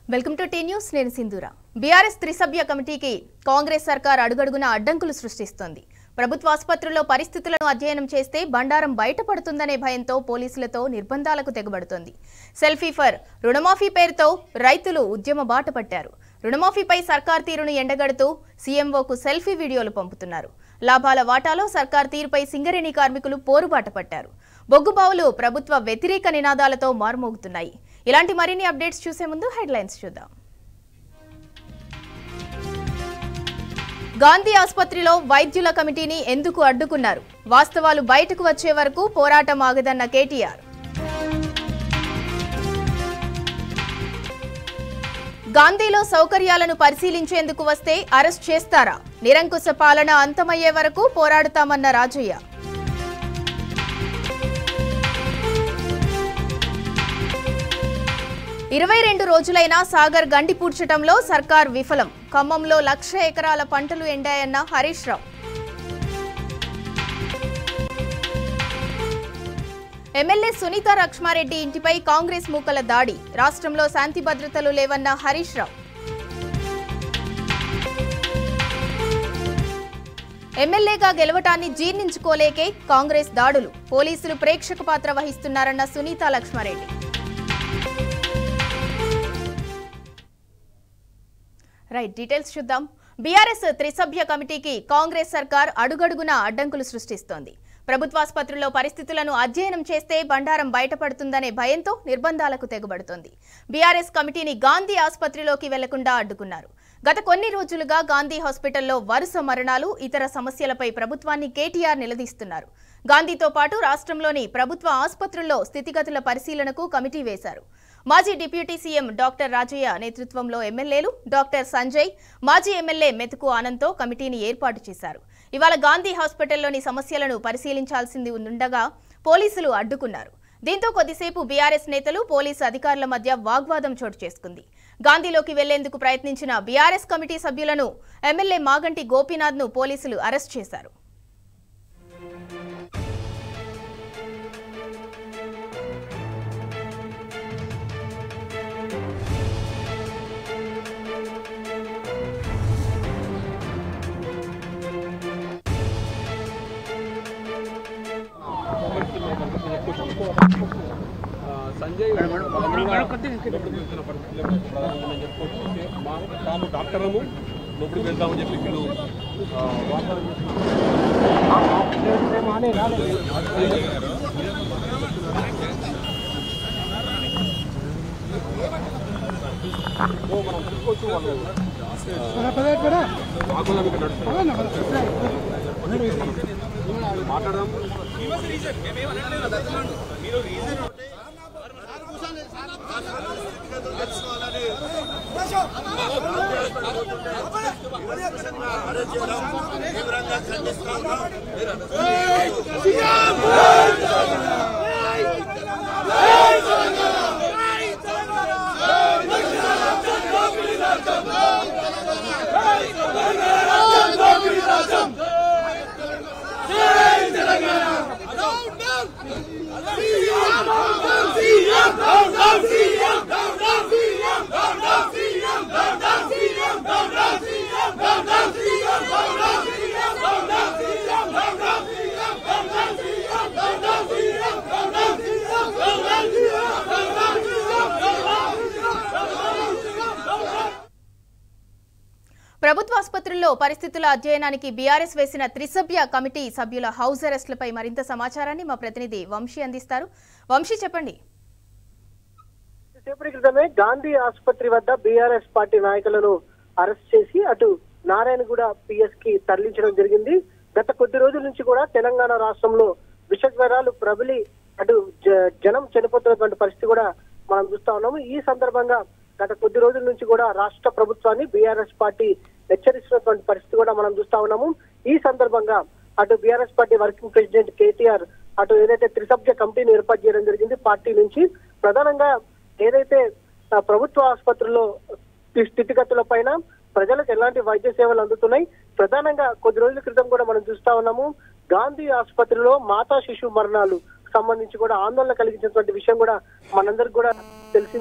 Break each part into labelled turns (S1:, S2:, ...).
S1: Welcome to tea news నేను సింధూర BRS త్రిసభ్య కమిటీకి కాంగ్రెస్ సర్కార్ అడుగడుగున అడ్డంకులు సృష్టిస్తోంది ప్రభుత్వ ఆసుపత్రుల్లో పరిస్థితులను అధ్యయనం చేస్తే బండారం బయటపడుతుందనే భయంతో పోలీసులతో నిర్బంధాలకు తెగబడుతోంది సెల్ఫీ ఫర్ రుణమాఫీ పేరుతో రైతులు ఉద్యమ బాట పట్టారు రుణమాఫీపై సర్కార్ తీరును ఎండగడుతూ సీఎంఓకు సెల్ఫీ వీడియోలు పంపుతున్నారు లాభాల వాటాలో సర్కార్ తీరుపై సింగరేణి కార్మికులు పోరుబాట పట్టారు బొగ్గుబావులు ప్రభుత్వ వ్యతిరేక నినాదాలతో మారుమోగుతున్నాయి ఇలాంటి మరిన్ని అప్డేట్స్ చూసే ముందు హెడ్లైన్స్ చూద్దాం గాంధీ ఆసుపత్రిలో వైద్యుల కమిటీని ఎందుకు అడ్డుకున్నారు వాస్తవాలు బయటకు వచ్చే వరకు పోరాటం ఆగదన్న కేటీఆర్ గాంధీలో సౌకర్యాలను పరిశీలించేందుకు వస్తే అరెస్ట్ చేస్తారా నిరంకుశ పాలన అంతమయ్యే వరకు పోరాడుతామన్న రాజయ్య ఇరవై రెండు రోజులైనా సాగర్ గండి పూడ్చటంలో సర్కార్ విఫలం ఖమ్మంలో లక్ష ఎకరాల పంటలు ఎండాయన్న హరీష్ రావు ఎమ్మెల్యే సునీత లక్ష్మారెడ్డి ఇంటిపై కాంగ్రెస్ మూకల దాడి రాష్ట్రంలో శాంతి భద్రతలు లేవన్న హరీష్ రావు ఎమ్మెల్యేగా గెలవటాన్ని జీర్ణించుకోలేకే కాంగ్రెస్ దాడులు పోలీసులు ప్రేక్షక పాత్ర వహిస్తున్నారన్న సునీత లక్ష్మారెడ్డి రైట్ డీటెయిల్స్ చూద్దాం బీఆర్ఎస్ త్రిసభ్య కమిటీకి కాంగ్రెస్ సర్కార్ అడుగడుగునా అడ్డంకులు సృష్టిస్తోంది ప్రభుత్వాసుపత్రుల్లో పరిస్థితులను అధ్యయనం చేస్తే బండారం బయటపడుతుందనే భయంతో నిర్బంధాలకు తెగబడుతోంది బీఆర్ఎస్ కమిటీని గాంధీ ఆసుపత్రిలోకి వెళ్లకుండా అడ్డుకున్నారు గత కొన్ని రోజులుగా గాంధీ హాస్పిటల్లో వరుస మరణాలు ఇతర సమస్యలపై ప్రభుత్వాన్ని కేటీఆర్ నిలదీస్తున్నారు గాంధీతో పాటు రాష్ట్రంలోని ప్రభుత్వ ఆసుపత్రుల్లో స్థితిగతుల పరిశీలనకు కమిటీ వేశారు మాజీ డిప్యూటీ సీఎం డాక్టర్ రాజయ్య నేతృత్వంలో ఎమ్మెల్యేలు డాక్టర్ సంజయ్ మాజీ ఎమ్మెల్యే మెతుకు ఆనంద్తో కమిటీని ఏర్పాటు చేశారు ఇవాళ గాంధీ హాస్పిటల్లోని సమస్యలను పరిశీలించాల్సింది ఉండగా పోలీసులు అడ్డుకున్నారు దీంతో కొద్దిసేపు బీఆర్ఎస్ నేతలు పోలీసు అధికారుల మధ్య వాగ్వాదం చోటు చేసుకుంది గాంధీలోకి వెళ్లేందుకు ప్రయత్నించిన బీఆర్ఎస్ కమిటీ సభ్యులను ఎమ్మెల్యే మాగంటి గోపీనాథ్ను పోలీసులు అరెస్ట్ చేశారు
S2: సంజయ్ చెప్తున్న పరిస్థితుల్లో ప్రధానంగా చెప్పుకోవచ్చు మా తాము డాక్టర్లము లోపలికి వెళ్దామని చెప్పి వీళ్ళు ఆ, వాగ్దానం చేస్తున్నారు. ఓ, మనం చూసుకోవచ్చు వాళ్ళు వాగ్వాదం ఇక్కడ నడుస్తుంది మాట్లాడదాం
S1: ప్రభుత్వ ఆసుపత్రుల్లో పరిస్థితుల అధ్యయనానికి బీఆర్ఎస్ వేసిన త్రిసభ్య కమిటీ సభ్యుల హౌస్ అరెస్టులపై మరింత సమాచారాన్ని మా ప్రతినిధి వంశీ అందిస్తారు వంశీ చెప్పండి
S3: సేపటి క్రితమే గాంధీ ఆసుపత్రి వద్ద బీఆర్ఎస్ పార్టీ నాయకులను అరెస్ట్ చేసి అటు నారాయణగూడ పిఎస్ కి తరలించడం జరిగింది గత కొద్ది రోజుల నుంచి కూడా తెలంగాణ రాష్ట్రంలో విషజ్వరాలు ప్రబలి అటు జ- జనం చనిపోతున్నటువంటి పరిస్థితి కూడా మనం చూస్తా ఉన్నాము ఈ సందర్భంగా గత కొద్ది రోజుల నుంచి కూడా రాష్ట్ర ప్రభుత్వాన్ని బీఆర్ఎస్ పార్టీ హెచ్చరిస్తున్నటువంటి పరిస్థితి కూడా మనం చూస్తా ఉన్నాము ఈ సందర్భంగా అటు BRS party working president KTR అటు ఏదైతే త్రిసభ్య కమిటీని ఏర్పాటు చేయడం జరిగింది పార్టీ నుంచి ప్రధానంగా ఏదైతే ఆ, ప్రభుత్వ ఆసుపత్రుల్లో ఈ స్థితిగతుల పైన ప్రజలకు ఎలాంటి వైద్య సేవలు అందుతున్నాయి ప్రధానంగా కొద్ది రోజుల క్రితం కూడా మనం చూస్తా ఉన్నాము గాంధీ ఆసుపత్రిలో మాతా శిశు మరణాలు సంబంధించి కూడా ఆందోళన కలిగించినటువంటి విషయం కూడా మనందరికి కూడా తెలిసిందే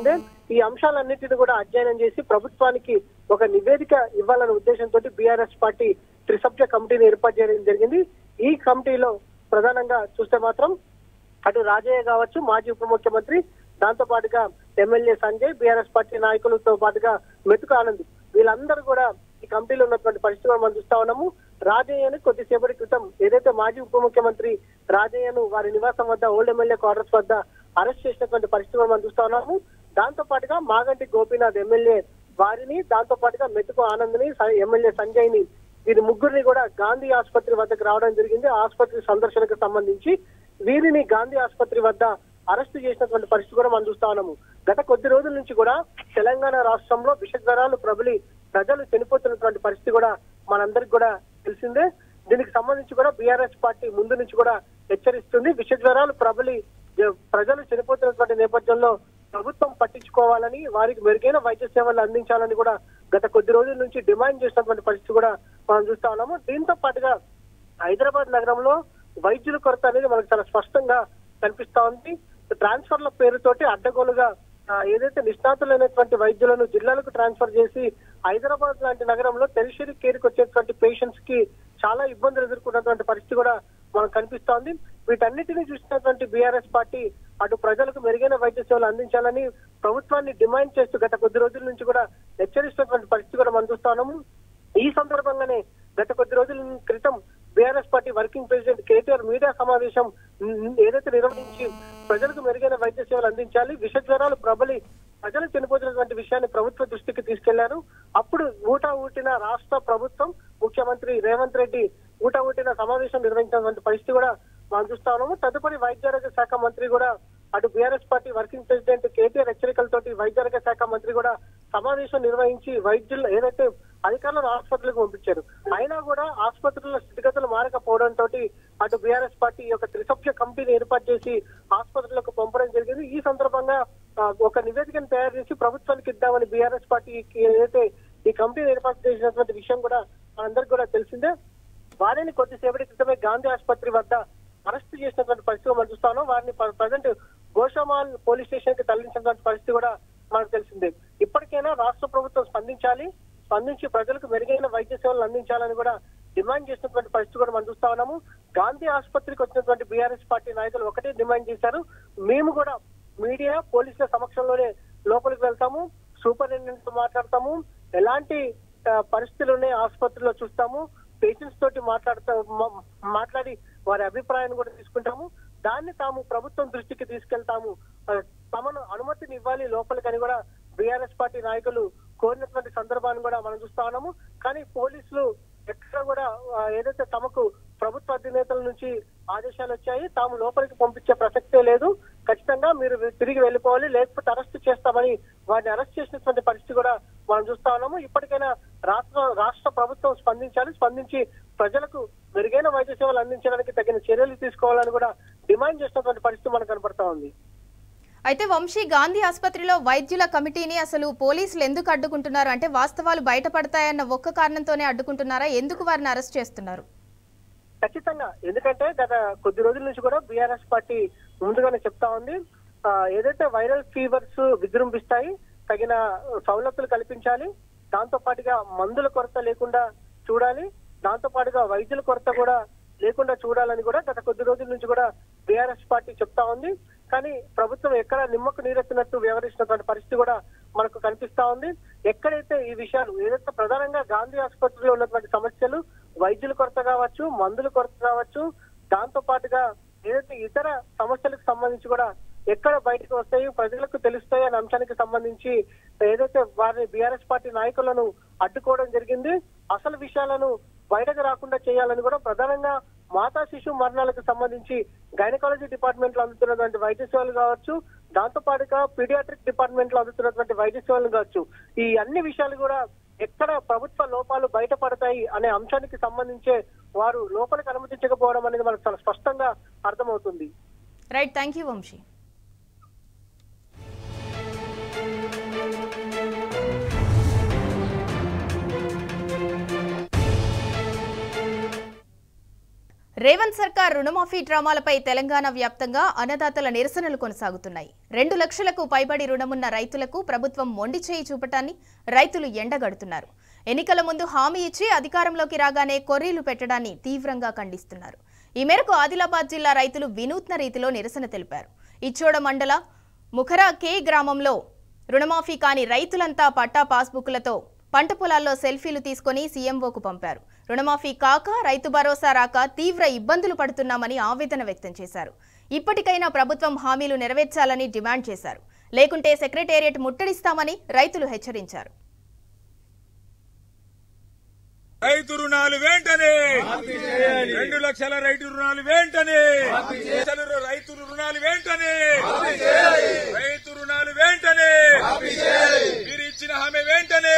S3: ఈ అంశాలన్నింటిని కూడా అధ్యయనం చేసి ప్రభుత్వానికి ఒక నివేదిక ఇవ్వాలనే ఉద్దేశంతో బీఆర్ఎస్ పార్టీ త్రిసభ్య కమిటీని ఏర్పాటు చేయడం జరిగింది ఈ కమిటీలో ప్రధానంగా చూస్తే మాత్రం అటు రాజయ్య కావచ్చు మాజీ ఉప ముఖ్యమంత్రి దాంతో పాటుగా ఎమ్మెల్యే సంజయ్ బీఆర్ఎస్ పార్టీ నాయకులతో పాటుగా మెతుకు ఆనంద్ వీళ్ళందరూ కూడా ఈ కమిటీలో ఉన్నటువంటి పరిస్థితి మనం చూస్తా ఉన్నాము రాజయ్యను కొద్దిసేపటి క్రితం ఏదైతే మాజీ ఉప ముఖ్యమంత్రి రాజయ్యను వారి నివాసం వద్ద ఓల్డ్ ఎమ్మెల్యే క్వార్టర్స్ వద్ద అరెస్ట్ చేసినటువంటి పరిస్థితి మనం చూస్తా ఉన్నాము దాంతో పాటుగా మాగంటి గోపీనాథ్ ఎమ్మెల్యే వారిని దాంతో పాటుగా మెతుకు ఆనంద్ ని ఎమ్మెల్యే సంజయ్ ని వీరి ముగ్గురిని కూడా గాంధీ ఆసుపత్రి వద్దకు రావడం జరిగింది ఆసుపత్రి సందర్శనకు సంబంధించి వీరిని గాంధీ ఆసుపత్రి వద్ద అరెస్ట్ చేసినటువంటి పరిస్థితి కూడా మనం చూస్తా ఉన్నాము గత కొద్ది రోజుల నుంచి కూడా తెలంగాణ రాష్ట్రంలో విషజ్వరాలు ప్రబలి ప్రజలు చనిపోతున్నటువంటి పరిస్థితి కూడా మనందరికి కూడా తెలిసిందే దీనికి సంబంధించి కూడా బీఆర్ఎస్ పార్టీ ముందు నుంచి కూడా హెచ్చరిస్తుంది విషజ్వరాలు ప్రబలి జ- ప్రజలు చనిపోతున్నటువంటి నేపథ్యంలో ప్రభుత్వం పట్టించుకోవాలని వారికి మెరుగైన వైద్య సేవలు అందించాలని కూడా గత కొద్ది రోజుల నుంచి డిమాండ్ చేసినటువంటి పరిస్థితి కూడా మనం చూస్తా ఉన్నాము దీంతో పాటుగా హైదరాబాద్ నగరంలో వైద్యుల కొరత అనేది మనకు చాలా స్పష్టంగా కనిపిస్తా ఉంది ట్రాన్స్ఫర్ల పేరుతోటి అడ్డగోలుగా ఆ, ఏదైతే నిష్ణాతులైనటువంటి వైద్యులను జిల్లాలకు ట్రాన్స్ఫర్ చేసి హైదరాబాద్ లాంటి నగరంలో టెరిషరీ కేర్కి వచ్చేటువంటి పేషెంట్స్ కి చాలా ఇబ్బందులు ఎదుర్కొన్నటువంటి పరిస్థితి కూడా మనకు కనిపిస్తోంది వీటన్నిటిని చూసినటువంటి బీఆర్ఎస్ పార్టీ అటు ప్రజలకు మెరుగైన వైద్య సేవలు అందించాలని ప్రభుత్వాన్ని డిమాండ్ చేస్తూ గత కొద్ది రోజుల నుంచి కూడా హెచ్చరిస్తున్నటువంటి పరిస్థితి కూడా మనం చూస్తా ఉన్నాము ఈ సందర్భంగానే గత కొద్ది రోజుల క్రితం BRS party working president KTR media సమావేశం ఉమ్, ఏదైతే నిర్వహించి ప్రజలకు మెరుగైన వైద్య సేవలు అందించాలి విష జ్వరాలు ప్రబలి ప్రజలు చనిపోతున్నటువంటి విషయాన్ని ప్రభుత్వ దృష్టికి తీసుకెళ్లారు అప్పుడు ఊటా ఊటిన రాష్ట్ర ప్రభుత్వం ముఖ్యమంత్రి రేవంత్ రెడ్డి ఊటా ఊటిన సమావేశం నిర్వహించినటువంటి పరిస్థితి కూడా మనం చూస్తా ఉన్నాము తదుపరి వైద్యారోగ్య శాఖ మంత్రి కూడా అటు BRS party working president KTR హెచ్చరికలతోటి వైద్యారోగ్య శాఖ మంత్రి కూడా సమావేశం నిర్వహించి వైద్యులు ఏదైతే అధికారులను ఆసుపత్రులకు పంపించారు అయినా కూడా ఆసుపత్రుల స్థితిగతులు మారకపోవడంతో అటు బీఆర్ఎస్ పార్టీ ఈ యొక్క త్రిసభ్య కమిటీని ఏర్పాటు చేసి ఆసుపత్రులకు పంపడం జరిగింది ఈ సందర్భంగా ఆ, ఒక నివేదికను తయారు చేసి ప్రభుత్వానికి ఇద్దామని బీఆర్ఎస్ పార్టీకి ఏదైతే ఈ కమిటీని ఏర్పాటు చేసినటువంటి విషయం కూడా మనందరికి కూడా తెలిసిందే వారిని కొద్దిసేపటి క్రితమే గాంధీ ఆసుపత్రి వద్ద అరెస్ట్ చేసినటువంటి పరిస్థితి మనం చూస్తాను వారిని ప్రజెంట్ గోషామాల్ పోలీస్ స్టేషన్ కి తరలించినటువంటి పరిస్థితి కూడా మనకు తెలిసిందే ఇప్పటికైనా రాష్ట్ర ప్రభుత్వం స్పందించాలి స్పందించి ప్రజలకు మెరుగైన వైద్య సేవలు అందించాలని కూడా డిమాండ్ చేసినటువంటి పరిస్థితి కూడా మనం చూస్తా ఉన్నాము గాంధీ ఆసుపత్రికి వచ్చినటువంటి బీఆర్ఎస్ పార్టీ నాయకులు ఒకటే డిమాండ్ చేశారు మేము కూడా మీడియా పోలీసుల సమక్షంలోనే లోపలికి వెళ్తాము సూపరింటెండెంట్ తో మాట్లాడతాము ఎలాంటి ఆ, పరిస్థితులు ఉన్నాయి ఆసుపత్రిలో చూస్తాము పేషెంట్స్ తోటి మాట్లాడతా మా- మాట్లాడి వారి అభిప్రాయాన్ని కూడా తీసుకుంటాము దాన్ని తాము ప్రభుత్వం దృష్టికి తీసుకెళ్తాము ఆ, తమను అనుమతిని ఇవ్వాలి లోపలికని కూడా బీఆర్ఎస్ పార్టీ నాయకులు కోరినటువంటి సందర్భాన్ని కూడా మనం చూస్తా ఉన్నాము కానీ పోలీసులు ఎక్కడ కూడా ఆ, ఏదైతే తమకు ప్రభుత్వ అధినేతల నుంచి ఆదేశాలు వచ్చాయి తాము లోపలికి పంపించే ప్రసక్తే లేదు ఖచ్చితంగా మీరు తిరిగి వెళ్ళిపోవాలి లేకపోతే అరెస్ట్ చేస్తామని వారిని అరెస్ట్ చేసినటువంటి పరిస్థితి కూడా మనం చూస్తా ఉన్నాము ఇప్పటికైనా రాష్ట్ర రాష్ట్ర ప్రభుత్వం స్పందించాలి స్పందించి ప్రజలకు మెరుగైన వైద్య సేవలు అందించడానికి తగిన చర్యలు తీసుకోవాలని కూడా డిమాండ్ చేసినటువంటి పరిస్థితి మనకు కనపడతా ఉంది
S1: అయితే వంశీ గాంధీ ఆసుపత్రిలో వైద్యుల కమిటీని అసలు పోలీసులు ఎందుకు అడ్డుకుంటున్నారు అంటే వాస్తవాలు బయటపడతాయన్న ఒక్క కారణంతోనే అడ్డుకుంటున్నారా ఎందుకు వారిని అరెస్ట్ చేస్తున్నారు
S3: ఖచ్చితంగా ఎందుకంటే గత కొద్ది రోజుల నుంచి కూడా బీఆర్ఎస్ పార్టీ ముందుగానే చెప్తా ఉంది ఆ, ఏదైతే వైరల్ ఫీవర్స్ విజృంభిస్తాయి తగిన సౌలతులు కల్పించాలి దాంతో పాటుగా మందుల కొరత లేకుండా చూడాలి దాంతో పాటుగా వైద్యుల కొరత కూడా లేకుండా చూడాలని కూడా గత కొద్ది రోజుల నుంచి కూడా బీఆర్ఎస్ పార్టీ చెప్తా ఉంది కానీ ప్రభుత్వం ఎక్కడ నిమ్మకు నీరెత్తినట్టు వ్యవహరిస్తున్నటువంటి పరిస్థితి కూడా మనకు కనిపిస్తా ఉంది ఎక్కడైతే ఈ విషయాలు ఏదైతే ప్రధానంగా గాంధీ ఆసుపత్రిలో ఉన్నటువంటి సమస్యలు వైద్యుల కొరత కావచ్చు మందుల కొరత కావచ్చు దాంతో పాటుగా ఏదైతే ఇతర సమస్యలకు సంబంధించి కూడా ఎక్కడ బయటకు వస్తాయి ప్రజలకు తెలుస్తాయి అనే అంశానికి సంబంధించి ఏదైతే వారిని బీఆర్ఎస్ పార్టీ నాయకులను అడ్డుకోవడం జరిగింది అసలు విషయాలను బయటకు రాకుండా చేయాలని కూడా ప్రధానంగా మాతా శిశు మరణాలకు సంబంధించి గైనకాలజీ డిపార్ట్మెంట్ లో అందుతున్నటువంటి వైద్య సేవలు కావచ్చు దాంతో పాటుగా పీడియాట్రిక్ డిపార్ట్మెంట్ లో అందుతున్నటువంటి వైద్య సేవలు కావచ్చు ఈ అన్ని విషయాలు కూడా ఎక్కడ ప్రభుత్వ లోపాలు బయటపడతాయి అనే అంశానికి సంబంధించే వారు లోపలికి అనుమతించకపోవడం అనేది మనకు చాలా స్పష్టంగా అర్థమవుతుంది
S1: right thank you Vamshi Revanth సర్కార్ రుణమాఫీ డ్రామాలపై తెలంగాణ వ్యాప్తంగా అన్నదాతల నిరసనలు కొనసాగుతున్నాయి రెండు లక్షలకు పైబడి రుణమున్న రైతులకు ప్రభుత్వం మొండి చేయి చూపటాన్ని రైతులు ఎండగడుతున్నారు ఎన్నికల ముందు హామీ ఇచ్చి అధికారంలోకి రాగానే కొర్రీలు పెట్టడాన్ని తీవ్రంగా ఖండిస్తున్నారు ఈ మేరకు ఆదిలాబాద్ జిల్లా రైతులు వినూత్న రీతిలో నిరసన తెలిపారు ఇచ్చోడ మండల ముఖరా కే గ్రామంలో రుణమాఫీ కాని రైతులంతా పట్టా పాస్బుక్లతో పంట పొలాల్లో సెల్ఫీలు తీసుకొని సీఎంఓకు పంపారు రుణమాఫీ కాక రైతు భరోసా రాక తీవ్ర ఇబ్బందులు పడుతున్నామని ఆవేదన వ్యక్తం చేశారు ఇప్పటికైనా ప్రభుత్వం హామీలు నెరవేర్చాలని డిమాండ్ చేశారు లేకుంటే సెక్రటేరియట్ ముట్టడిస్తామని రైతులు హెచ్చరించారు
S4: రైతు రుణాలు వెంటనే రెండు లక్షల రైతు రుణాలు వెంటనే లక్షల రైతు రుణాలు వెంటనే రైతు రుణాలు వెంటనే మీరు ఇచ్చిన హామీ వెంటనే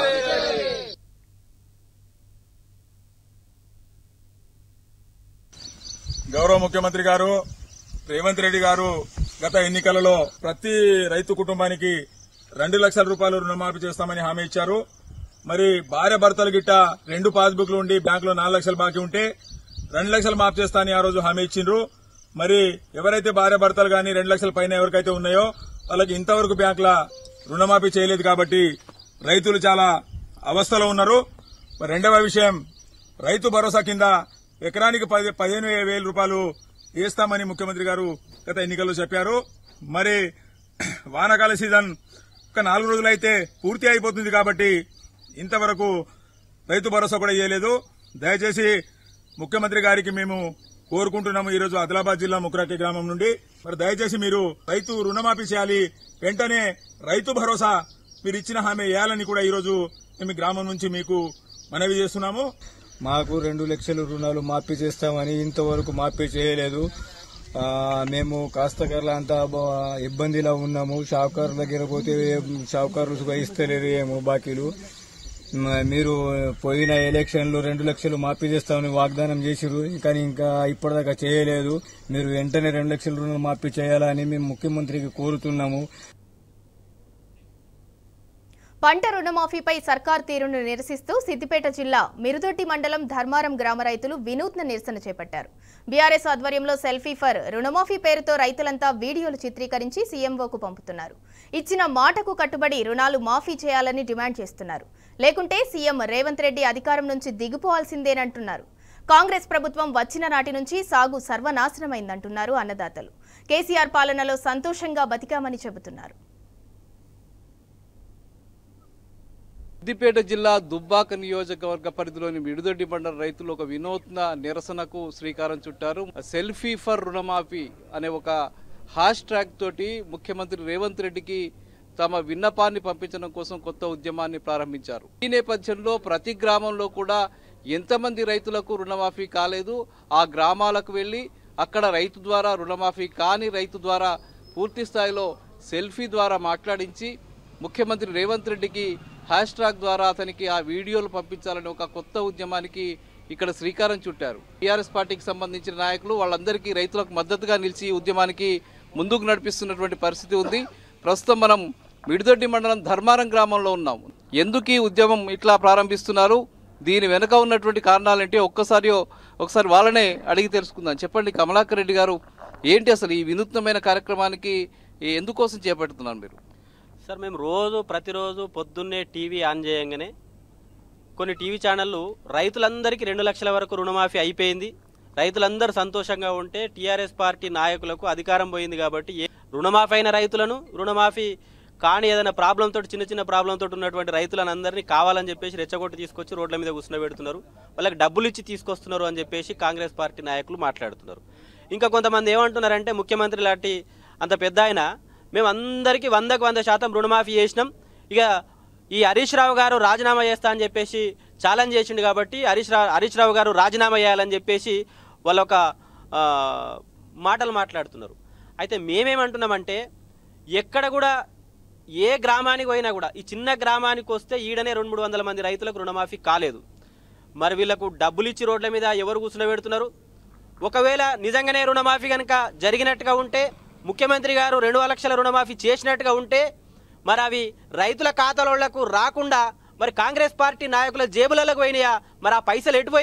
S4: గౌరవ ముఖ్యమంత్రి గారు రేవంత్ రెడ్డి గారు గత ఎన్నికలలో ప్రతి రైతు కుటుంబానికి రెండు లక్షల రూపాయలు రుణమాఫీ చేస్తామని హామీ ఇచ్చారు మరి భార్య భర్తలు గిట్ట రెండు పాస్బుక్లు ఉండి బ్యాంకులో నాలుగు లక్షలు బాకీ ఉంటే రెండు లక్షలు మాఫ్ చేస్తా అని ఆ రోజు హామీ ఇచ్చిండ్రు మరి ఎవరైతే భార్య భర్తలు గాని రెండు లక్షల పైన ఎవరికైతే ఉన్నాయో వాళ్ళకి ఇంతవరకు బ్యాంకుల రుణమాఫీ చేయలేదు కాబట్టి రైతులు చాలా అవస్థలో ఉన్నారు మరి రెండవ విషయం రైతు భరోసా కింద ఎకరానికి పది పదిహేను వేల రూపాయలు వేస్తామని ముఖ్యమంత్రి గారు గత ఎన్నికల్లో చెప్పారు మరి వానాకాల సీజన్ ఒక నాలుగు రోజులైతే పూర్తి అయిపోతుంది కాబట్టి ఇంతవరకు రైతు భరోసా కూడా ఇవ్వలేదు దయచేసి ముఖ్యమంత్రి గారికి మేము కోరుకుంటున్నాము ఈ రోజు ఆదిలాబాద్ జిల్లా ముకురాకి గ్రామం నుండి మరి దయచేసి మీరు రైతు రుణమాఫీ చేయాలి వెంటనే రైతు భరోసా మీరు ఇచ్చిన హామీ వేయాలని కూడా ఈ రోజు మేము గ్రామం నుంచి మీకు మనవి చేస్తున్నాము
S5: మాకు రెండు లక్షల రుణాలు మాఫీ చేస్తామని ఇంతవరకు మాఫీ చేయలేదు ఆ, మేము కాస్తకర్ల అంతా బ- ఇబ్బందిలో ఉన్నాము షావుకారు దగ్గర పోతే షావుకారులు ఇస్తలేరు ఏమో బాకీలు మ- మీరు పోయిన ఎలక్షన్ లో రెండు లక్షలు మాఫీ చేస్తామని వాగ్దానం చేసిరు కానీ ఇంకా ఇప్పటిదాకా చేయలేదు మీరు వెంటనే రెండు లక్షల రుణాలు మాఫీ చేయాలని మేము ముఖ్యమంత్రికి కోరుతున్నాము
S1: పంట రుణమాఫీపై సర్కార్ తీరును నిరసిస్తూ సిద్దిపేట జిల్లా మిరుదొడ్డి మండలం ధర్మారం గ్రామ రైతులు వినూత్న నిరసన చేపట్టారు బీఆర్ఎస్ ఆధ్వర్యంలో సెల్ఫీ ఫర్ రుణమాఫీ పేరుతో రైతులంతా వీడియోలు చిత్రీకరించి సీఎంఓకు పంపుతున్నారు ఇచ్చిన మాటకు కట్టుబడి రుణాలు మాఫీ చేయాలని డిమాండ్ చేస్తున్నారు లేకుంటే సీఎం రేవంత్ రెడ్డి అధికారం నుంచి దిగిపోవాల్సిందేనంటున్నారు కాంగ్రెస్ ప్రభుత్వం వచ్చిన నాటి నుంచి సాగు సర్వనాశనమైందంటున్నారు అన్నదాతలు కేసీఆర్ పాలనలో సంతోషంగా బతికామని చెబుతున్నారు
S6: సిద్దిపేట జిల్లా దుబ్బాక నియోజకవర్గ పరిధిలోని మిడుదొడ్డి మండల రైతులు ఒక వినూత్న నిరసనకు శ్రీకారం చుట్టారు సెల్ఫీ ఫర్ రుణమాఫీ అనే ఒక హ్యాష్ ట్యాగ్ తోటి ముఖ్యమంత్రి రేవంత్ రెడ్డికి తమ విన్నపాన్ని పంపించడం కోసం కొత్త ఉద్యమాన్ని ప్రారంభించారు ఈ నేపథ్యంలో ప్రతి గ్రామంలో కూడా ఎంతమంది రైతులకు రుణమాఫీ కాలేదు ఆ గ్రామాలకు వెళ్ళి అక్కడ రైతు ద్వారా రుణమాఫీ కాని రైతు ద్వారా పూర్తి స్థాయిలో సెల్ఫీ ద్వారా మాట్లాడించి ముఖ్యమంత్రి రేవంత్ రెడ్డికి హ్యాష్ ట్యాగ్ ద్వారా అతనికి ఆ వీడియోలు పంపించాలని ఒక కొత్త ఉద్యమానికి ఇక్కడ శ్రీకారం చుట్టారు టీఆర్ఎస్ పార్టీకి సంబంధించిన నాయకులు వాళ్ళందరికీ రైతులకు మద్దతుగా నిలిచి ఈ ఉద్యమానికి ముందుకు నడిపిస్తున్నటువంటి పరిస్థితి ఉంది ప్రస్తుతం మనం మిడిదొడ్డి మండలం ధర్మారం గ్రామంలో ఉన్నాం ఎందుకు ఈ ఉద్యమం ఇట్లా ప్రారంభిస్తున్నారు దీని వెనుక ఉన్నటువంటి కారణాలేంటి ఒక్కసారి ఒకసారి వాళ్ళనే అడిగి తెలుసుకుందాం చెప్పండి కమలాకర్ రెడ్డి గారు ఏంటి అసలు ఈ వినూత్నమైన కార్యక్రమానికి ఎందుకోసం చేపడుతున్నారు మీరు
S7: సార్ మేము రోజు ప్రతిరోజు పొద్దున్నే టీవీ ఆన్ చేయంగానే కొన్ని టీవీ ఛానళ్ళు రైతులందరికీ రెండు లక్షల వరకు రుణమాఫీ అయిపోయింది రైతులందరూ సంతోషంగా ఉంటే టీఆర్ఎస్ పార్టీ నాయకులకు అధికారం పోయింది కాబట్టి ఏ రుణమాఫీ అయిన రైతులను రుణమాఫీ కానీ ఏదైనా ప్రాబ్లం తోటి చిన్న చిన్న ప్రాబ్లం తోటి ఉన్నటువంటి రైతులను అందరినీ కావాలని చెప్పేసి రెచ్చగొట్టి తీసుకొచ్చి రోడ్ల మీద కూర్చునబెడుతున్నారు వాళ్ళకి డబ్బులు ఇచ్చి తీసుకొస్తున్నారు అని చెప్పేసి కాంగ్రెస్ పార్టీ నాయకులు మాట్లాడుతున్నారు ఇంకా కొంతమంది ఏమంటున్నారంటే ముఖ్యమంత్రి లాంటి అంత పెద్ద ఆయన మేము అందరికీ వందకు వంద శాతం రుణమాఫీ చేసినాం ఇక ఈ హరీష్ రావు గారు రాజీనామా చేస్తా అని చెప్పేసి ఛాలెంజ్ చేసిండు కాబట్టి హరీష్ రావు హరీష్ రావు గారు రాజీనామా చేయాలని చెప్పేసి వాళ్ళ ఒక ఆ, మాటలు మాట్లాడుతున్నారు అయితే మేమేమంటున్నామంటే ఎక్కడ కూడా ఏ గ్రామానికి పోయినా కూడా ఈ చిన్న గ్రామానికి వస్తే ఈడనే రెండు మూడు వందల మంది రైతులకు రుణమాఫీ కాలేదు మరి వీళ్ళకు డబ్బులు ఇచ్చి రోడ్ల మీద ఎవరు కూర్చునబెడుతున్నారు ఒకవేళ నిజంగానే రుణమాఫీ కనుక జరిగినట్టుగా ఉంటే ముఖ్యమంత్రి గారు రెండు లక్షల రుణమాఫీ చేసినట్టుగా ఉంటే మరి అవి రైతుల ఖాతాలోళ్లకు రాకుండా మరి కాంగ్రెస్ పార్టీ నాయకుల జేబులకు పోయినాయా మరి ఆ పైసలు ఎటు పోయినాయి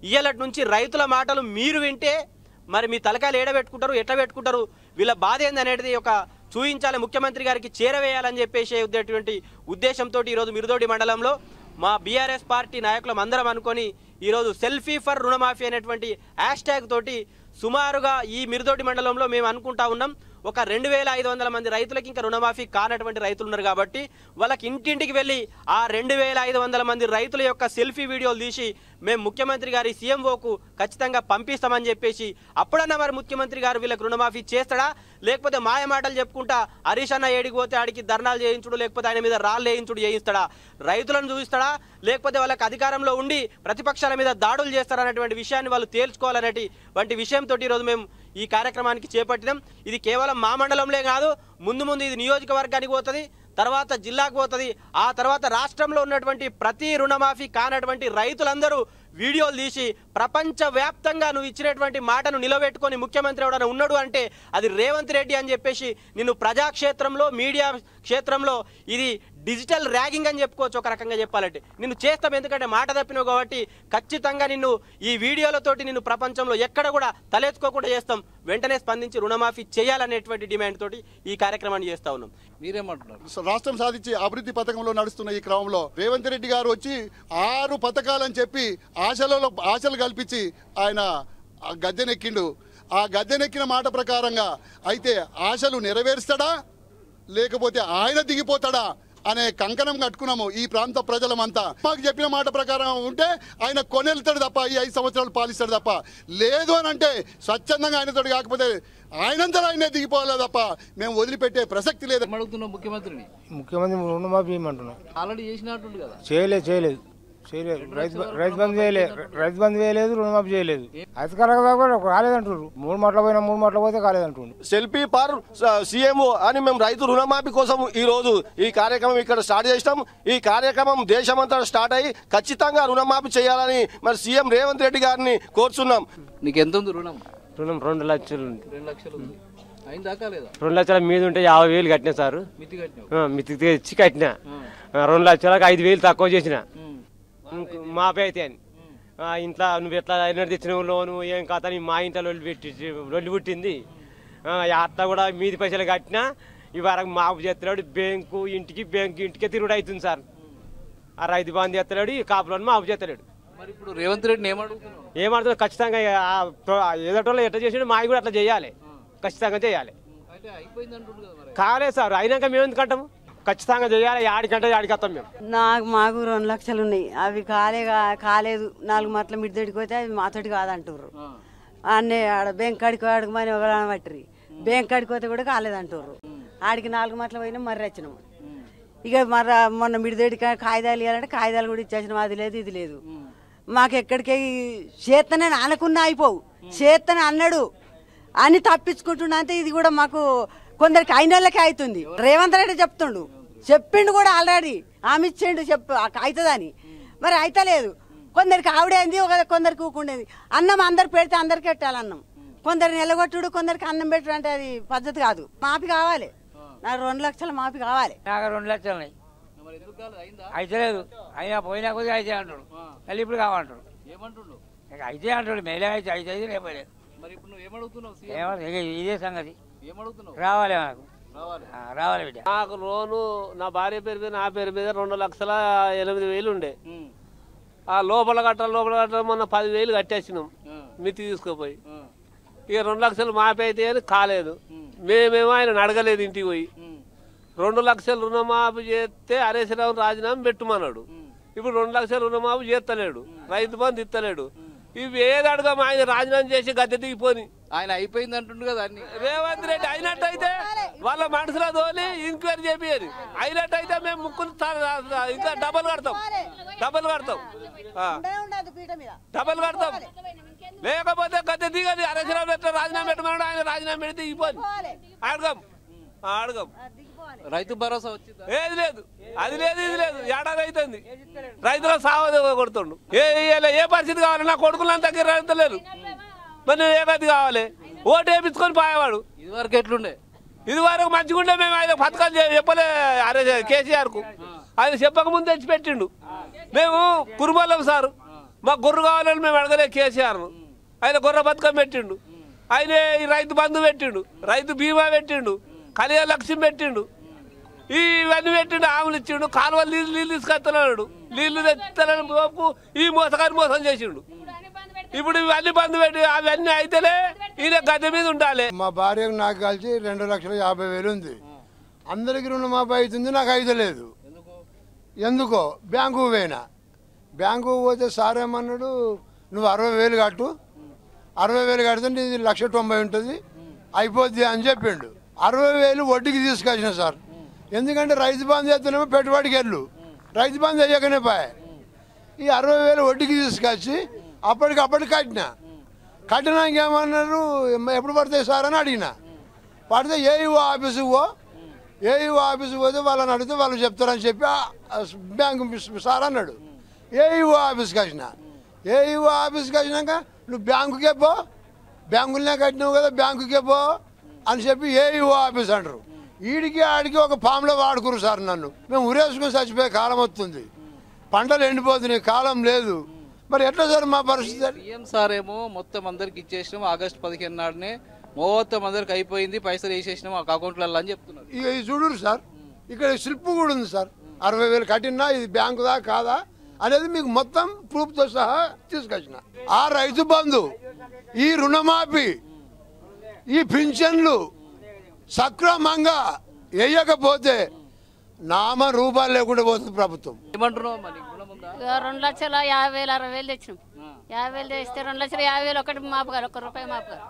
S7: ఇయ్యాలటి నుంచి రైతుల మాటలు మీరు వింటే మరి మీ తలకాయలు ఏడ పెట్టుకుంటారు ఎట్లా పెట్టుకుంటారు వీళ్ళ బాధ ఏందనేది ఒక చూయించాలి ముఖ్యమంత్రి గారికి చేరవేయాలని చెప్పేసి ఉండేటువంటి ఉద్దేశంతో ఈరోజు మిరుదోడి మండలంలో మా బీఆర్ఎస్ పార్టీ నాయకులం అందరం అనుకొని ఈరోజు సెల్ఫీ ఫర్ రుణమాఫీ అనేటువంటి హ్యాష్ ట్యాగ్ తోటి సుమారుగా ఈ మిరుదోటి మండలంలో మేము అనుకుంటా ఉన్నాం ఒక రెండు వేల ఐదు వందల మంది రైతులకి ఇంకా రుణమాఫీ కానటువంటి రైతులు ఉన్నారు కాబట్టి వాళ్ళకి ఇంటింటికి వెళ్ళి ఆ రెండు వేల ఐదు వందల మంది రైతుల యొక్క సెల్ఫీ వీడియోలు తీసి మేము ముఖ్యమంత్రి గారి సీఎంఓకు ఖచ్చితంగా పంపిస్తామని చెప్పేసి అప్పుడన్నా మరి ముఖ్యమంత్రి గారు వీళ్ళకి రుణమాఫీ చేస్తాడా లేకపోతే మాయ మాటలు చెప్పుకుంటా హరీష్ అన్న ఏడికి పోతే ఆడికి ధర్నాలు చేయించుడు లేకపోతే ఆయన మీద రాళ్ళు వేయించుడు చేయిస్తాడా రైతులను చూపిస్తాడా లేకపోతే వాళ్ళకి అధికారంలో ఉండి ప్రతిపక్షాల మీద దాడులు చేస్తారనేటువంటి విషయాన్ని వాళ్ళు తేల్చుకోవాలనేటి వంటి విషయంతో ఈరోజు మేము ఈ కార్యక్రమానికి చేపట్టినాం ఇది కేవలం మా మండలంలో కాదు ముందు ముందు ఇది నియోజకవర్గానికి పోతుంది తర్వాత జిల్లాకు పోతుంది ఆ తర్వాత రాష్ట్రంలో ఉన్నటువంటి ప్రతి రుణమాఫీ కానటువంటి రైతులందరూ వీడియోలు తీసి ప్రపంచ వ్యాప్తంగా నువ్వు ఇచ్చినటువంటి మాటను నిలబెట్టుకొని ముఖ్యమంత్రి ఎవడైనా ఉన్నాడు అంటే అది రేవంత్ రెడ్డి అని చెప్పేసి నిన్ను ప్రజాక్షేత్రంలో మీడియా క్షేత్రంలో ఇది డిజిటల్ ర్యాగింగ్ అని చెప్పుకోవచ్చు ఒక రకంగా చెప్పాలంటే నిన్ను చేస్తాం ఎందుకంటే మాట తప్పినావు కాబట్టి ఖచ్చితంగా నిన్ను ఈ వీడియోలతోటి నిన్ను ప్రపంచంలో ఎక్కడ కూడా తలెత్తుకోకుండా చేస్తాం వెంటనే స్పందించి రుణమాఫీ చేయాలనేటువంటి డిమాండ్ తోటి ఈ కార్యక్రమాన్ని చేస్తా ఉన్నాం
S6: మీరేమంటున్నారు
S8: రాష్ట్రం సాధించి అభివృద్ధి పథకంలో నడుస్తున్న ఈ క్రమంలో రేవంత్ రెడ్డి గారు వచ్చి ఆరు పథకాలని చెప్పి ఆశలలో ఆశలు కల్పించి ఆయన ఆ గద్దెనెక్కిండు ఆ గద్దెనెక్కిన మాట ప్రకారంగా అయితే ఆశలు నెరవేరుస్తాడా లేకపోతే ఆయన దిగిపోతాడా అనే కంకణం కట్టుకున్నాము ఈ ప్రాంత ప్రజలమంతా మాకు చెప్పిన మాట ప్రకారం ఉంటే ఆయన కొనెళ్తాడు తప్ప ఈ ఐదు సంవత్సరాలు పాలిస్తాడు తప్ప లేదు అని అంటే స్వచ్ఛందంగా ఆయనతో కాకపోతే ఆయనంతా ఆయనే దిగిపోవాలి తప్ప మేము వదిలిపెట్టే ప్రసక్తి లేదు
S6: అడుగుతున్నాం ముఖ్యమంత్రిని
S5: ముఖ్యమంత్రి రుణమాఫీ చేయమంటున్నాం
S6: ఆల్రెడీ చేసినట్టుండు కదా
S5: చేయలేదు చేయలేదు చేయలేదు రైతు బ- రైతు బంధు చేయలేదు రైతు బంధు చేయలేదు రుణమాఫీ చేయలేదు అధికారులకు కూడా రాలేదంటున్నారు మూడు మాటలు పోయినా మూడు మాటలు పోతే కాలేదంటుండ్రు
S9: సెల్ఫీ ఫర్ సీఎం అని మేము రైతు రుణమాఫీ కోసం ఈ రోజు ఈ కార్యక్రమం ఇక్కడ స్టార్ట్ చేసినాం ఈ కార్యక్రమం దేశమంతా స్టార్ట్ అయ్యి ఖచ్చితంగా రుణమాఫీ చేయాలని మరి సీఎం రేవంత్ రెడ్డి గారిని కోరుచున్నాం
S6: నీకు ఎంత ఉంది రుణం
S10: రుణం రెండు లక్షలు ఉంది
S6: రెండు లక్షలు ఉంది అయిందాకా లేదా
S10: రెండు లక్షల మీద ఉంటే యాభై వేలు కట్టినా సార్
S6: మితి కట్టినావు
S10: ఆ, మితికి తెచ్చి కట్టిన ఆ, రెండు లక్షలకు ఐదు వేలు తక్కువ చేసిన ఇంక మాపే అయితే అని ఆ, ఇంట్లో నువ్వు ఎట్లా అయినా తెచ్చినావు లోను ఏం కాత అని మా ఇంట్లో లొల్లి పెట్టి లొల్లి పుట్టింది ఆ, అట్లా కూడా మీది పైసలు కట్టినా ఈ వరకు మాపు చేస్తున్నాడు బ్యాంకు ఇంటికి బ్యాంకు ఇంటికే తిరుగుడు అవుతుంది సార్ ఆ రైతు బంధు చేస్తున్నాడు ఈ కాపులను మాపు చేస్తున్నాడు
S6: మరి ఇప్పుడు రేవంత్ రెడ్డిని ఏమడుగుతున్నావు
S10: ఏమడుతుంది ఖచ్చితంగా ఎదటోళ్ళు ఎట్లా చేసాడు మావి కూడా అట్లా చేయాలి ఖచ్చితంగా చేయాలి
S6: అంటే అయిపోయింది అంటుండు కదా మరి
S10: కాలేదు సార్ అయినాక మేము ఎందుకు అంటాము ఖచ్చితంగా చేయాలి యాడికంటే యాడికి వస్తాం మేము
S11: నాకు మాకు రెండు లక్షలు ఉన్నాయి అవి కాలే కా- కాలేదు నాలుగు మాటల మిడిదడికి పోతే అవి మాతోటి కాదంటారు అన్నీ ఆడ బ్యాంక్ కాడికి అడగమని ఒక పట్టిరి బ్యాంక్ కాడికి పోతే కూడా కాలేదంటారు ఆడికి నాలుగు మాటలు పోయినా మర్రి వచ్చినాము ఇక మర్ర మొన్న మిడిదడి కాగితాలు ఇవ్వాలంటే కాగితాలు కూడా ఇచ్చేసినాం అది లేదు ఇది లేదు మాకు ఎక్కడికి చేత్తనే అనుకున్నా అయిపోవు చేత్తనే అన్నాడు అని తప్పించుకుంటున్నా అంటే ఇది కూడా మాకు కొందరికి అయిన వాళ్ళకే అవుతుంది రేవంత్ రెడ్డి చెప్తుండు చెప్పిండు కూడా ఆల్రెడీ ఆమె ఇచ్చిండు చెప్పు అవుతుందని మరి అయితలేదు కొందరికి ఆవిడేంది ఒక కొందరికి ఊకుండేది అన్నం అందరు పెడితే అందరికి పెట్టాలి అన్నం కొందరు నిలగొట్టుడు కొందరికి అన్నం పెట్టుడు అంటే అది పద్ధతి కాదు మాపి కావాలి నాకు రెండు లక్షల మాపి కావాలి
S12: నాకు రెండు లక్షలు ఉన్నాయి
S6: మరి ఎందుకు కాలేదు అయిందా
S12: అయితే లేదు అయినా పోయినా కొద్దిగా అయితే అంటాడు మళ్ళీ ఇప్పుడు కావాలంటాడు
S6: ఏమంటుండు
S12: ఇక అయితే అంటాడు మేలే అయితే అయితే అయితే లేకపోలేదు
S6: మరి ఇప్పుడు నువ్వు ఏమడుగుతున్నావు సీఎం
S12: ఏమో ఇక ఇదే సంగతి
S6: ఏమడుగుతున్నావు
S12: రావాలి నాకు
S6: రావాలి
S12: ఆ, రావాలి బిడ్డ
S9: నాకు లోను నా భార్య పేరు మీద నా పేరు మీద రెండు లక్షల ఎనిమిది వేలు ఉండే
S6: ఉమ్,
S9: ఆ లోపల కట్టాలి లోపల కట్టాలి మొన్న పదివేలు కట్టేసినాం
S6: ఆ,
S9: మితి తీసుకుపోయి
S6: ఆ,
S9: ఇక రెండు లక్షలు మాపి అయితే అని కాలేదు మేమేమో ఆయన అడగలేదు ఇంటికి పోయి
S6: ఉమ్,
S9: రెండు లక్షలు రుణమాఫీ చేస్తే హరేశ్వరరావు రాజీనామా పెట్టుమన్నాడు ఇప్పుడు రెండు లక్షలు రుణమాఫీ చేస్తలేడు రైతు బంధు ఇస్తలేడు ఇవి ఏది అడగం ఆయన రాజీనామా చేసి గద్దె దిగిపోని
S6: ఆయన అయిపోయింది అంటుండు కదా అన్ని
S9: రేవంత్ రెడ్డి అయినట్టయితే వాళ్ళ మనసులో తోలి ఎంక్వైరీ చేపియరు అయినట్టయితే మేము ముక్కులు తా- ఇంకా డబల్ కడతాం డబల్ కడతాం ఆ, డబల్ కడతాం లేకపోతే గద్దె దిగది అరసరావు పెట్ట రాజీనామా పెట్టమన్నాడు ఆయన రాజీనామా పెడితే దిగిపోని అడగం ఆ, అడగం
S6: రైతు భరోసా వచ్చిందా
S9: ఏది లేదు అది లేదు ఇది లేదు ఏడాది అవుతుంది రైతుల సాగు కొడుతుండు ఏ ఏ- ఏ పరిస్థితి కావాలి నా కొడుకులంతా దగ్గర రైతు లేదు మరి నువ్వు ఏ గతి కావాలి ఓటు వేపించుకొని పోయేవాడు
S6: ఇది వరకు ఎట్లుండే
S9: ఇది వరకు మంచిగుండే మేము ఆయన పథకాలు చే- చెప్పలే అరే కేసీఆర్ కు ఆయన చెప్పక ముందు తెచ్చి పెట్టిండు మేము కురుమల్లం సార్ మాకు గొర్రె కావాలని మేము అడగలే కేసీఆర్ ఆయన గొర్రె బతుకం పెట్టిండు ఆయన ఈ రైతు బంధు పెట్టిండు రైతు బీమా పెట్టిండు కళ్యాణ లక్ష్యం పెట్టిండు ఈ ఇవన్నీ పెట్టిండు ఆవులు ఇచ్చిండు కాలువలు నీళ్ళు నీళ్ళు తీసుకొస్తున్నాడు నీళ్లు తెస్తానని మోపు ఈ మోసగాని మోసం చేసిండు ఇప్పుడు ఇవన్నీ బంద్ పెట్టి అవన్నీ అయితేనే ఈయన గద్దె మీద ఉండాలి
S13: మా భార్యకు నాకు కలిసి రెండు లక్షల యాభై వేలు ఉంది అందరికి రుణమాఫీ అవుతుంది నాకు అయితే లేదు ఎందుకో బ్యాంకు పోయినా బ్యాంకు పోతే సార్ ఏమన్నాడు నువ్వు అరవై వేలు కట్టు అరవై వేలు కడితే నీది లక్ష తొంభై ఉంటుంది అయిపోద్ది అని చెప్పిండు అరవై వేలు వడ్డీకి తీసుకొచ్చిన సార్ ఎందుకంటే రైతు బంధు చేస్తేనేమో పెట్టుబడికి వెళ్ళు రైతు బంధు వేయకనే పాయ ఈ అరవై వేలు వడ్డీకి తీసుకొచ్చి అప్పటికప్పటికి కట్టిన కట్టినాక ఏమన్నారు ఎప్పుడు పడతాయి సార్ అని అడిగిన పడితే ఏఈఓ ఆఫీసుకు పో ఏఈఓ ఆఫీసుకు పోతే వాళ్ళని అడిగితే వాళ్ళు చెప్తారని చెప్పి ఆ బ్యాంకు సార్ అన్నాడు ఏఈఓ ఆఫీస్కి వచ్చిన ఏఈఓ ఆఫీస్కి వచ్చినాక నువ్వు బ్యాంకుకే పో బ్యాంకులనే కట్టినావు కదా బ్యాంకుకే పో అని చెప్పి ఏఈఓ ఆఫీస్ అంటారు ఈడికి ఆడికి ఒక ఫామ్లో వాడుకురు సార్ నన్ను మేము ఉరేసుకుని చచ్చిపోయే కాలం వస్తుంది పంటలు ఎండిపోతున్నాయి కాలం లేదు మరి ఎట్లా సార్ మా పరిస్థితి
S6: సీఎం సార్ ఏమో మొత్తం అందరికి ఇచ్చేసినాం ఆగస్టు పదిహేను నాడునే మొత్తం అందరికి అయిపోయింది పైసలు వేసేసినాం ఆ అకౌంట్లలో అని చెప్తున్నారు
S13: ఇక ఇది చూడరు సార్ ఇక్కడ స్లిప్ కూడా ఉంది సార్ అరవై వేలు కట్టినా ఇది బ్యాంకుదా కాదా అనేది మీకు మొత్తం ప్రూఫ్తో సహా తీసుకొచ్చిన ఆ రైతు బంధు ఈ రుణమాఫీ ఈ పింఛన్లు సక్రమంగా వేయకపోతే నామ రూపాయలు లేకుండా పోతుంది ప్రభుత్వం
S6: ఏమంటున్నావు మరి రుణం ఉందా?
S14: ఇక రెండు లక్షల యాభై వేలు అరవై వేలు తెచ్చినాం యాభై వేలు తెస్తే రెండు లక్షల యాభై వేలు ఒకటి మాపుగారు ఒక్క రూపాయి మాపుగారు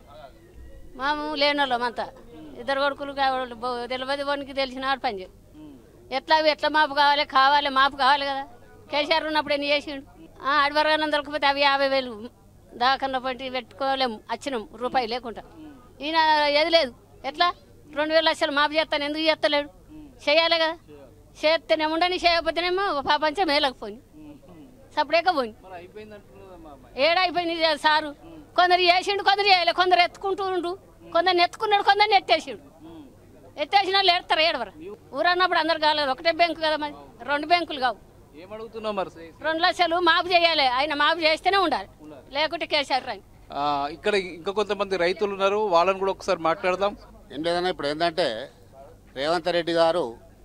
S14: మాము లేనోళ్ళం అంతా ఇద్దరు కొడుకులు కావాలి బో- తెలియదు వానికి తెలిసిన వాడు పని చేయడు ఎట్లా అవి ఎట్లా మాపు కావాలి కావాలి మాపు కావాలి కదా కేసీఆర్ ఉన్నప్పుడు ఎన్ని చేసిండు అడివరగానే దొరకపోతే అవి యాభై వేలు దాకన్న పట్టి పెట్టుకోలేము వచ్చినాం రూపాయి లేకుండా ఈయన ఏది లేదు ఎట్లా రెండు వేల లక్షలు మాపు చేస్తాను ఎందుకు చేస్తలేడు చేయాలి కదా చేస్తేనే ఉండని చేయకపోతేనేమో ప్రపంచం మేలకపోయింది సపరేట్గా పోయింది
S6: మరి అయిపోయింది అంటున్నారమ్మా అమ్మాయి.
S14: ఏడైపోయింది ఇది సారు కొందరు చేసిండు కొందరు చేయలే కొందరు ఎత్తుకుంటూ ఉండు కొందరు ఎత్తుకున్నాడు కొందరు ఎత్తేసిండు ఎత్తేసిన వాళ్ళు ఎడతారు ఏడవరు ఊరన్నప్పుడు అందరు కాలేదు ఒకటే బ్యాంకు కదా మరి రెండు బ్యాంకులు కావు
S6: ఏమడుగుతున్నావు మరి సే-
S14: రెండు లక్షలు మాపు చేయాలి ఆయన మాపు చేస్తేనే ఉండాలి లేకుంటే కేసీఆర్ రాని
S6: ఆ, ఇక్కడ ఇంకా కొంతమంది రైతులు ఉన్నారు వాళ్ళని కూడా ఒకసారి మాట్లాడదాం
S15: ఏం లేదన్నా ఇప్పుడు ఏంటంటే రేవంత్ రెడ్డి గారు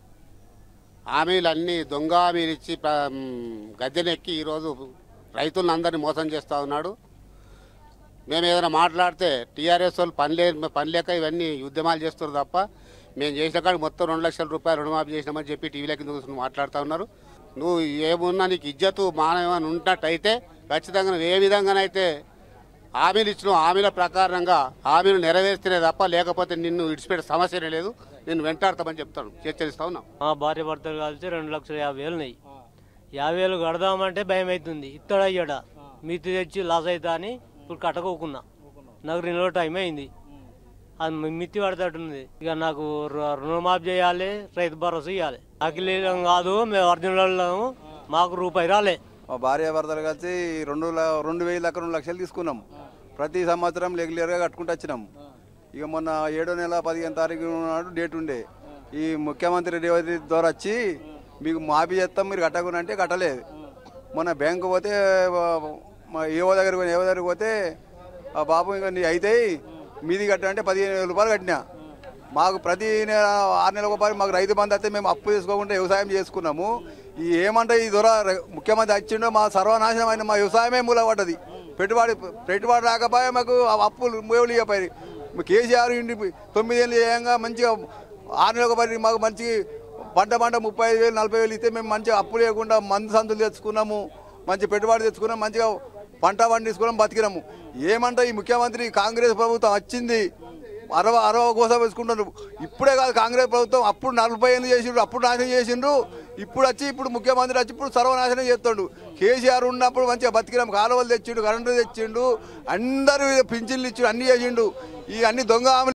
S15: హామీలన్నీ దొంగ హామీలు ఇచ్చి ప్ర- మ్, గద్దెనెక్కి ఈరోజు రైతులను అందరినీ మోసం చేస్తూ ఉన్నాడు మేము ఏదైనా మాట్లాడితే టీఆర్ఎస్ వాళ్ళు పని లే పని లేక ఇవన్నీ ఉద్యమాలు చేస్తారు తప్ప మేము చేసిన కాడికి మొత్తం రెండు లక్షల రూపాయలు రుణమాఫీ చేసినామని చెప్పి టీవీల కింద కూర్చొని మాట్లాడుతూ ఉన్నారు నువ్వు ఏమున్నా నీకు ఇజ్జతు మానవం ఉన్నట్టయితే ఖచ్చితంగా నువ్వు ఏ విధంగానైతే హామీలు ఇచ్చిన హామీల ప్రకారంగా హామీలు నెరవేర్స్తేనే తప్ప లేకపోతే నిన్ను విడిచిపెట్టే సమస్యనే లేదు నేను వెంటాడతామని చెప్తాను హెచ్చరిస్తా ఉన్నాం
S10: మా భార్య భర్తలు కలిసి రెండు లక్షల యాభై వేలు ఉన్నాయి యాభై వేలు కడదామంటే భయం అవుతుంది ఇత్తడయ్యాడ మితి తెచ్చి లాస్ అవుతా అని ఇప్పుడు కట్టకోకున్నా నాకు రెండు రోజులు టైం అయింది అది మి- మిత్తి పడతట్టున్నది ఇక నాకు రు- రుణమాఫీ చేయాలి రైతు భరోసా ఇవ్వాలి అఖిలం కాదు మేము ఒరిజినల్ మాకు రూపాయి రాలే
S16: మా భార్య భర్తలు కలిసి రెండు ల- రెండు వేల దాకా రెండు లక్షలు తీసుకున్నాం ప్రతి సంవత్సరం రెగ్యులర్గా కట్టుకుంటూ వచ్చినాం ఇక మొన్న ఏడో నెల పదిహేను తారీఖు నాడు డేట్ ఉండే ఈ ముఖ్యమంత్రి రేవంత్ రెడ్డి ద్వారా వచ్చి మీకు మాఫీ చేస్తాం మీరు కట్టకుండా అంటే కట్టలేదు మొన్న బ్యాంకు పోతే ఆ, మా ఏవో దగ్గరికి పోయిన ఏవో దగ్గరికి పోతే ఆ బాబు ఇంకా నీ అవుతాయి మీది కట్టంటే పదిహేను వేల రూపాయలు కట్టినా మాకు ప్రతి నెల ఆరు నెలల ఒకసారి మాకు రైతు బంధు అయితే మేము అప్పు తీసుకోకుండా వ్యవసాయం చేసుకున్నాము ఈ ఏమంటే ఈ దొర ముఖ్యమంత్రి వచ్చిండో మా సర్వనాశనం అయిన మా వ్యవసాయమే మూలపడ్డది పెట్టుబడి పెట్టుబడి రాకపోయా మాకు ఆ అప్పులు మూవలు ఇవ్వపోయి కేసీఆర్ ఇంటి తొమ్మిదేళ్ళు చేయంగా మంచిగా ఆరు నెలల ఒకసారి మాకు మంచి పంట పంట ముప్పై ఐదు వేలు నలభై వేలు ఇస్తే మేము మంచిగా అప్పు లేకుండా మందు సందులు తెచ్చుకున్నాము మంచి పెట్టుబడి తెచ్చుకున్నాం మంచిగా పంట పండించుకున్నాం బతికినాము ఏమంటే ఈ ముఖ్యమంత్రి కాంగ్రెస్ ప్రభుత్వం వచ్చింది అరవ అరవ కోసం వేసుకుంటారు ఇప్పుడే కాదు కాంగ్రెస్ ప్రభుత్వం అప్పుడు నలభై ఏళ్ళు చేసిండ్రు అప్పుడు నాశనం చేసిండ్రు ఇప్పుడు వచ్చి ఇప్పుడు ముఖ్యమంత్రి వచ్చి ఇప్పుడు సర్వనాశనం చేస్తాడు కేసీఆర్ ఉన్నప్పుడు మంచిగా బతికినాం కాలువలు తెచ్చిండు కరెంటు తెచ్చిండు అందరూ పింఛన్లు ఇచ్చిండు అన్ని చేసిండు ఈ అన్ని దొంగ హామీలు